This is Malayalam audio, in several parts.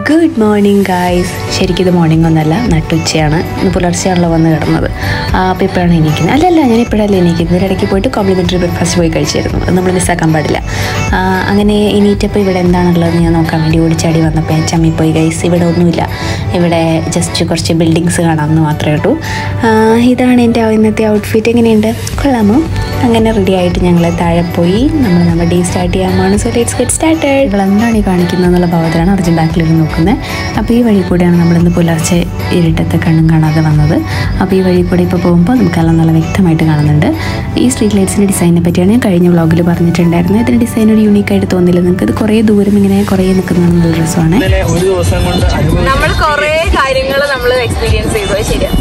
ഗുഡ് മോർണിംഗ് ഗായ്സ് ശരിക്കും ഇത് മോർണിംഗ് ഒന്നല്ല നട്ടുച്ചയാണ് ഇന്ന് പുലർച്ചെയാണല്ലോ വന്ന് കിടന്നത് അപ്പോൾ ഇപ്പോഴാണ് എണീക്കുന്നത് അല്ലല്ല ഞാൻ ഇപ്പോഴല്ല എണീക്കുന്നത് ഇതിനിടയ്ക്ക് പോയിട്ട് കോംപ്ലിമെൻ്ററി ബ്രേക്ക്ഫാസ്റ്റ് പോയി കഴിച്ചായിരുന്നു അത് നമ്മൾ മിസ്സാക്കാൻ പാടില്ല ആ, അങ്ങനെ എണീറ്റപ്പോൾ ഇവിടെ എന്താണുള്ളതെന്ന് ഞാൻ നോക്കാൻ വേണ്ടി ഓടിച്ചാടി വന്നപ്പോൾ ഞാൻ ചമ്മി പോയി ഗൈസ് ഇവിടെ ഒന്നുമില്ല ഇവിടെ ജസ്റ്റ് കുറച്ച് ബിൽഡിങ്സ് കാണാമെന്ന് മാത്രമേ ഉള്ളൂ ആ, ഇതാണ് എൻ്റെ ഇന്നത്തെ ഔട്ട്ഫിറ്റ് എങ്ങനെയുണ്ട് കൊള്ളാമോ അങ്ങനെ റെഡി ആയിട്ട് ഞങ്ങൾ താഴെ പോയി നമ്മൾ നമ്മുടെ ഡേ സ്റ്റാർട്ട് ചെയ്യാമാണ് സോ ലെറ്റ്സ് ഗെറ്റ് സ്റ്റാർട്ടഡ് ഇവിടെ എന്താണ് ഈ കാണിക്കുന്നത് എന്നുള്ള ഭാവത്തിലാണ് അർജുൻ ബാക്കിലിരുന്ന് നോക്കുന്നത് അപ്പോൾ ഈ വഴി കൂടെയാണ് നമ്മളിന്ന് പുലർച്ചെ ഇരുട്ടത്ത് കണ്ണും കാണാതെ വന്നത് അപ്പോൾ ഈ വഴി കൂടെ ഇപ്പോൾ പോകുമ്പോൾ നമുക്കെല്ലാം നല്ല വ്യക്തമായിട്ട് കാണുന്നുണ്ട് ഈ സ്ട്രീറ്റ് ലൈറ്റ്സിൻ്റെ ഡിസൈനെ പറ്റിയാണ് ഞാൻ കഴിഞ്ഞ വ്ളോഗിൽ പറഞ്ഞിട്ടുണ്ടായിരുന്നത് ഇതിൻ്റെ ഡിസൈൻ ഒരു യൂണീക്കായിട്ട് തോന്നില്ല നിങ്ങൾക്ക് ഇത് കുറേ ദൂരം ഇങ്ങനെ കുറേ നിൽക്കുന്ന നല്ല രസമാണ് ഇന്നലെ ഒരു ദിവസം കൊണ്ട് അനുഭവം നമ്മൾ കൊറേ കാര്യങ്ങൾ നമ്മൾ എക്സ്പീരിയൻസ് ചെയ്തു അത് ശരിയാ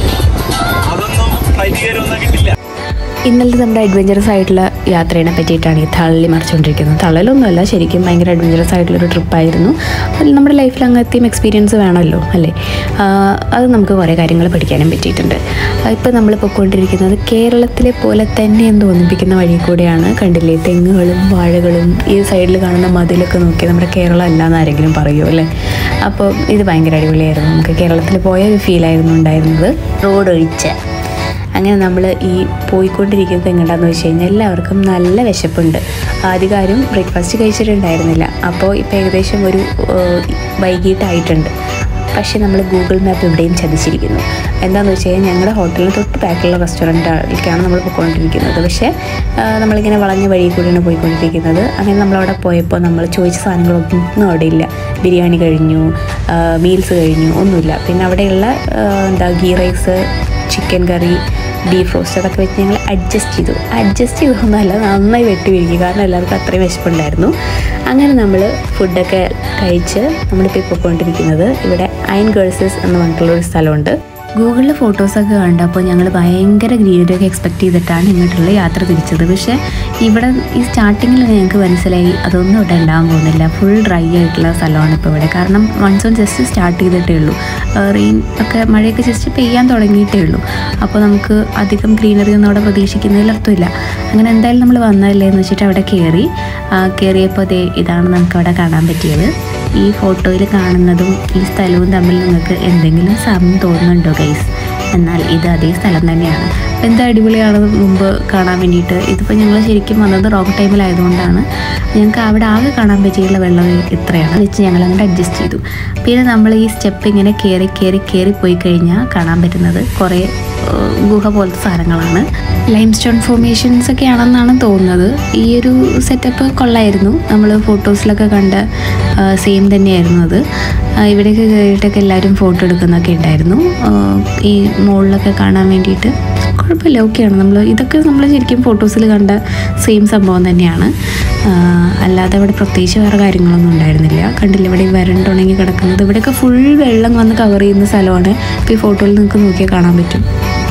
അതൊന്നും ഫ്ലൈറ്റ് കയറൊന്നും കിട്ടില്ല ഇന്നലത്തെ നമ്മുടെ അഡ്വഞ്ചറസ് ആയിട്ടുള്ള യാത്രയെ പറ്റിയിട്ടാണ് ഈ തള്ളി മറിച്ചുകൊണ്ടിരിക്കുന്നത് തള്ളലൊന്നുമല്ല ശരിക്കും ഭയങ്കര അഡ്വഞ്ചറസ് ആയിട്ടുള്ളൊരു ട്രിപ്പായിരുന്നു അതിൽ നമ്മുടെ ലൈഫിൽ അങ്ങനത്തെയും എക്സ്പീരിയൻസ് വേണമല്ലോ അല്ലേ ആ, അത് നമുക്ക് കുറേ കാര്യങ്ങൾ പഠിക്കാനും പറ്റിയിട്ടുണ്ട് ഇപ്പോൾ നമ്മൾ പോയിക്കൊണ്ടിരിക്കുന്നത് കേരളത്തിലെ പോലെ തന്നെ എന്ന് തോന്നിപ്പിക്കുന്ന വഴി കൂടെയാണ് കണ്ടില്ലേ തെങ്ങുകളും വാഴകളും ഈ സൈഡിൽ കാണുന്ന മതിലൊക്കെ നോക്കി നമ്മുടെ കേരളം അല്ല എന്ന് ആരെങ്കിലും പറയുമോ അല്ലേ അപ്പോൾ ഇത് ഭയങ്കര അടിപൊളിയായിരുന്നു നമുക്ക് കേരളത്തിൽ പോയ ഒരു ഫീലായിരുന്നു ഉണ്ടായിരുന്നത് റോഡ് ഒഴിച്ച് അങ്ങനെ നമ്മൾ ഈ പോയിക്കൊണ്ടിരിക്കുന്നത് എങ്ങോട്ടാന്ന് വെച്ച് കഴിഞ്ഞാൽ എല്ലാവർക്കും നല്ല വിശപ്പുണ്ട് ആദ്യകാര്യം ബ്രേക്ക്ഫാസ്റ്റ് കഴിച്ചിട്ടുണ്ടായിരുന്നില്ല അപ്പോൾ ഇപ്പോൾ ഏകദേശം ഒരു ഏഹ്, വൈകിട്ടായിട്ടുണ്ട് പക്ഷേ നമ്മൾ ഗൂഗിൾ മാപ്പ് ഇവിടെയും ചതിച്ചിരിക്കുന്നു എന്താണെന്ന് വെച്ച് കഴിഞ്ഞാൽ ഞങ്ങളുടെ ഹോട്ടലിന് തൊട്ട് ബാക്കിലുള്ള റെസ്റ്റോറൻറ്റിലേക്കാണ് നമ്മൾ പോയിക്കൊണ്ടിരിക്കുന്നത് പക്ഷേ ആ, നമ്മളിങ്ങനെ വളഞ്ഞ വഴി കൂടിയാണ് പോയിക്കൊണ്ടിരിക്കുന്നത് അങ്ങനെ നമ്മളവിടെ പോയപ്പോൾ നമ്മൾ ചോദിച്ച സാധനങ്ങളൊന്നും അവിടെ ഇല്ല ബിരിയാണി കഴിഞ്ഞു മീൽസ് കഴിഞ്ഞു ഒന്നുമില്ല പിന്നെ അവിടെയുള്ള ആ, എന്താ ghee rice chicken curry beef roast അതൊക്കെ വെച്ച് ഞങ്ങൾ അഡ്ജസ്റ്റ് ചെയ്തു അഡ്ജസ്റ്റ് ചെയ്തൊന്നുമല്ല നന്നായി വെട്ടി വിരിക്കും കാരണം എല്ലാവർക്കും അത്രയും വിശപ്പുണ്ടായിരുന്നു അങ്ങനെ നമ്മൾ ഫുഡൊക്കെ കഴിച്ച് നമ്മളിപ്പോൾ ഇപ്പോൾ പോയിക്കൊണ്ടിരിക്കുന്നത് ഇവിടെ അയൺ ഗേൾസസ് എന്ന് പറഞ്ഞിട്ടുള്ള ഒരു സ്ഥലമുണ്ട് ഗൂഗിളിൽ ഫോട്ടോസൊക്കെ കണ്ടപ്പോൾ ഞങ്ങൾ ഭയങ്കര ഗ്രീനറി ഒക്കെ എക്സ്പെക്ട് ചെയ്തിട്ടാണ് ഇങ്ങോട്ടുള്ള യാത്ര തിരിച്ചത് പക്ഷേ ഇവിടെ ഈ സ്റ്റാർട്ടിങ്ങിൽ ഞങ്ങൾക്ക് മനസ്സിലായി അതൊന്നും ഇവിടെ ഉണ്ടാകാൻ പോകുന്നില്ല ഫുൾ ഡ്രൈ ആയിട്ടുള്ള സ്ഥലമാണ് ഇപ്പോൾ ഇവിടെ കാരണം മൺസൂൺ ജസ്റ്റ് സ്റ്റാർട്ട് ചെയ്തിട്ടേ ഉള്ളൂ റെയിൻ ഒക്കെ മഴയൊക്കെ ജസ്റ്റ് പെയ്യാൻ തുടങ്ങിയിട്ടേ ഉള്ളൂ അപ്പോൾ നമുക്ക് അധികം ഗ്രീനറി ഒന്നും അവിടെ പ്രതീക്ഷിക്കുന്നതിൽ അർത്ഥമില്ല അങ്ങനെ എന്തായാലും നമ്മൾ വന്നതല്ലേ എന്ന് വെച്ചിട്ട് അവിടെ കയറി കയറിയപ്പോൾ ദേ ഇതാണ് നമുക്ക് അവിടെ കാണാൻ പറ്റിയത് ഈ ഫോട്ടോയിൽ കാണുന്നതും ഈ സ്ഥലവും തമ്മിൽ നിങ്ങൾക്ക് എന്തെങ്കിലും സാമ്യം തോന്നുന്നുണ്ടോ ഗൈസ് എന്നാൽ ഇത് അതേ സ്ഥലം തന്നെയാണ് എന്താ അടിപൊളിയാണ് മുമ്പ് കാണാൻ വേണ്ടിയിട്ട് ഇതിപ്പോൾ ഞങ്ങൾ ശരിക്കും വന്നത് റോങ് ടൈമിലായതുകൊണ്ടാണ് ഞങ്ങൾക്ക് അവിടെ ആകെ കാണാൻ പറ്റിയുള്ള വെള്ളം ഇത്രയാണ് വെച്ച് ഞങ്ങൾ അങ്ങോട്ട് അഡ്ജസ്റ്റ് ചെയ്തു പിന്നെ നമ്മൾ ഈ സ്റ്റെപ്പ് ഇങ്ങനെ കയറി കയറി കയറി പോയി കഴിഞ്ഞാൽ കാണാൻ പറ്റുന്നത് കുറേ ഏഹ്, ഗുഹ പോലത്തെ സാധനങ്ങളാണ് ലൈം സ്റ്റോൺ ഫോർമേഷൻസ് ഒക്കെ ആണെന്നാണ് തോന്നുന്നത് ഈ ഒരു സെറ്റപ്പ് കൊള്ളായിരുന്നു നമ്മൾ ഫോട്ടോസിലൊക്കെ കണ്ട സെയിം തന്നെയായിരുന്നു അത് ആ, ഇവിടെയൊക്കെ കയറിയിട്ടൊക്കെ എല്ലാവരും ഫോട്ടോ എടുക്കുന്നൊക്കെ ഉണ്ടായിരുന്നു ആ, ഈ മുകളിലൊക്കെ കാണാൻ വേണ്ടിയിട്ട് കുഴപ്പമില്ല ഓക്കെയാണ് നമ്മൾ ഇതൊക്കെ നമ്മൾ ശരിക്കും ഫോട്ടോസിൽ കണ്ട സെയിം സംഭവം തന്നെയാണ് ആ, അല്ലാതെ ഇവിടെ പ്രത്യേകിച്ച് വേറെ കാര്യങ്ങളൊന്നും ഉണ്ടായിരുന്നില്ല കണ്ടില്ല ഇവിടെ ഈ വരണ്ടുണങ്ങി കിടക്കുന്നത് ഇവിടെയൊക്കെ ഫുൾ വെള്ളം വന്ന് കവർ ചെയ്യുന്ന സ്ഥലമാണ് ഇപ്പോൾ ഈ ഫോട്ടോയിൽ നിങ്ങൾക്ക് നോക്കിയാൽ കാണാൻ പറ്റും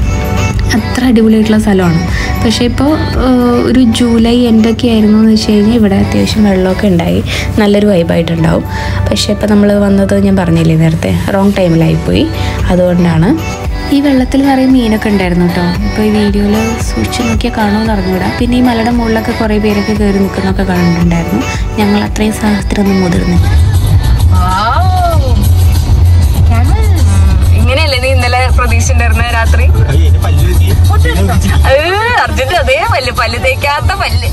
അത്ര അടിപൊളിയായിട്ടുള്ള സ്ഥലമാണ് പക്ഷേ ഇപ്പോൾ ഒരു ജൂലൈ എൻഡൊക്കെ ആയിരുന്നു എന്ന് വെച്ച് കഴിഞ്ഞാൽ ഇവിടെ അത്യാവശ്യം വെള്ളമൊക്കെ ഉണ്ടായി നല്ലൊരു വൈബായിട്ടുണ്ടാവും പക്ഷേ ഇപ്പോൾ നമ്മൾ വന്നത് ഞാൻ പറഞ്ഞില്ലേ നേരത്തെ റോങ് ടൈമിലായിപ്പോയി അതുകൊണ്ടാണ് ഈ വെള്ളത്തിൽ നിറയെ മീനൊക്കെ ഉണ്ടായിരുന്നു കേട്ടോ ഇപ്പോൾ ഈ വീഡിയോയിൽ സൂക്ഷിച്ച് നോക്കിയാൽ കാണുമെന്ന് അറിഞ്ഞൂടാ പിന്നെ ഈ മലയുടെ മുകളിലൊക്കെ കുറേ പേരൊക്കെ കയറി നിൽക്കുന്നൊക്കെ കണ്ടിട്ടുണ്ടായിരുന്നു ഞങ്ങൾ അത്രയും സാഹസത്തിനൊന്നും മുതിർന്നില്ല ഇങ്ങനെയല്ലേ നീ ഇന്നലെ പ്രതീക്ഷ ഉണ്ടായിരുന്ന രാത്രി എന്റെ പല്ല് വെച്ച് ഏഹ്, അർജുന്റെ അതേ പല്ല് പല്ല് തേക്കാത്ത പല്ല്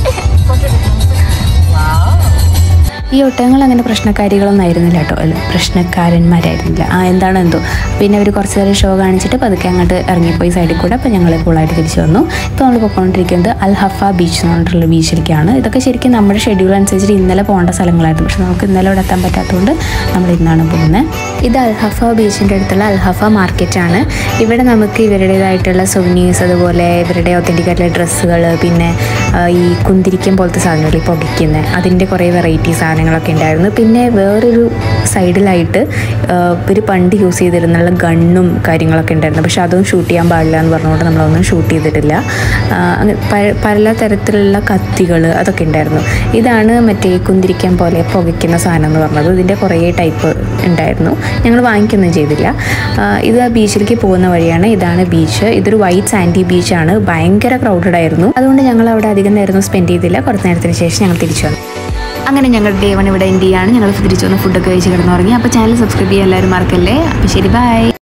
ഈ ഒട്ടകങ്ങൾ അങ്ങനെ പ്രശ്നക്കാരികളൊന്നും ആയിരുന്നില്ല കേട്ടോ അല്ല പ്രശ്നക്കാരന്മാരായിരുന്നില്ല ആ എന്താണ് എന്തോ പിന്നെ അവർ കുറച്ച് നേരം ഷോ കാണിച്ചിട്ട് പതുക്കെ അങ്ങോട്ട് ഇറങ്ങിപ്പോയി സൈഡിൽ കൂടെ അപ്പോൾ ഞങ്ങൾ കൂളായിട്ട് തിരിച്ചു വന്നു ഇപ്പോൾ നമ്മൾ പോയിക്കൊണ്ടിരിക്കുന്നത് അൽ ഹഫ ബീച്ച് എന്ന് പറഞ്ഞിട്ടുള്ള ബീച്ചിലേക്കാണ് ഇതൊക്കെ ശരിക്കും നമ്മുടെ ഷെഡ്യൂൾ അനുസരിച്ചിട്ട് ഇന്നലെ പോകേണ്ട സ്ഥലങ്ങളായിരുന്നു പക്ഷെ നമുക്ക് ഇന്നലെ ഇവിടെ എത്താൻ പറ്റാത്തതുകൊണ്ട് നമ്മൾ ഇന്നാണ് പോകുന്നത് ഇത് അൽ ഹഫ ബീച്ചിൻ്റെ അടുത്തുള്ള അൽ ഹഫ മാർക്കറ്റാണ് ഇവിടെ നമുക്ക് ഇവരുടേതായിട്ടുള്ള സുവനീസ് അതുപോലെ ഇവരുടെ ഒത്തൻറ്റിക് ആയിട്ടുള്ള ഡ്രസ്സുകൾ പിന്നെ ആ, ഈ കുന്തിരിക്കം പോലത്തെ സാധനങ്ങൾ ഈ പുകയ്ക്കുന്ന അതിൻ്റെ കുറേ വെറൈറ്റി സാധനങ്ങളൊക്കെ ഉണ്ടായിരുന്നു പിന്നെ വേറൊരു സൈഡിലായിട്ട് ആ, ഒരു പണ്ട് യൂസ് ചെയ്തിരുന്നുള്ള ഗണ്ണും കാര്യങ്ങളൊക്കെ ഉണ്ടായിരുന്നു പക്ഷെ അതൊന്നും ഷൂട്ട് ചെയ്യാൻ പാടില്ല എന്ന് പറഞ്ഞുകൊണ്ട് നമ്മളൊന്നും ഷൂട്ട് ചെയ്തിട്ടില്ല ആ, അങ്ങ് പ- പല തരത്തിലുള്ള കത്തികൾ അതൊക്കെ ഉണ്ടായിരുന്നു ഇതാണ് മറ്റേ കുന്തിരിക്കാൻ പോലെ പുകയ്ക്കുന്ന സാധനം എന്ന് പറഞ്ഞത് ഇതിൻ്റെ കുറേ ടൈപ്പ് ഉണ്ടായിരുന്നു ഞങ്ങൾ വാങ്ങിക്കൊന്നും ചെയ്തില്ല ആ, ഇത് ആ ബീച്ചിലേക്ക് പോകുന്ന വഴിയാണ് ഇതാണ് ബീച്ച് ഇതൊരു വൈറ്റ് സാൻഡി ബീച്ചാണ് ഭയങ്കര ക്രൗഡഡ് ആയിരുന്നു അതുകൊണ്ട് ഞങ്ങൾ അവിടെ അധികം നേരം സ്പെൻഡ് ചെയ്തില്ല കുറച്ച് നേരത്തിന് ശേഷം ഞങ്ങൾ തിരിച്ചു വന്നു അങ്ങനെ ഞങ്ങളുടെ ഡേ വൺ ഇവിടെ എന്ത് ചെയ്യാണ് ഞങ്ങൾ തിരിച്ചു വന്ന് ഫുഡൊക്കെ കഴിച്ച് കിടന്നുറങ്ങി അപ്പോൾ ചാനൽ സബ്സ്ക്രൈബ് ചെയ്യാൻ എല്ലാവരും മറക്കല്ലേ അപ്പോൾ ശരി ബൈ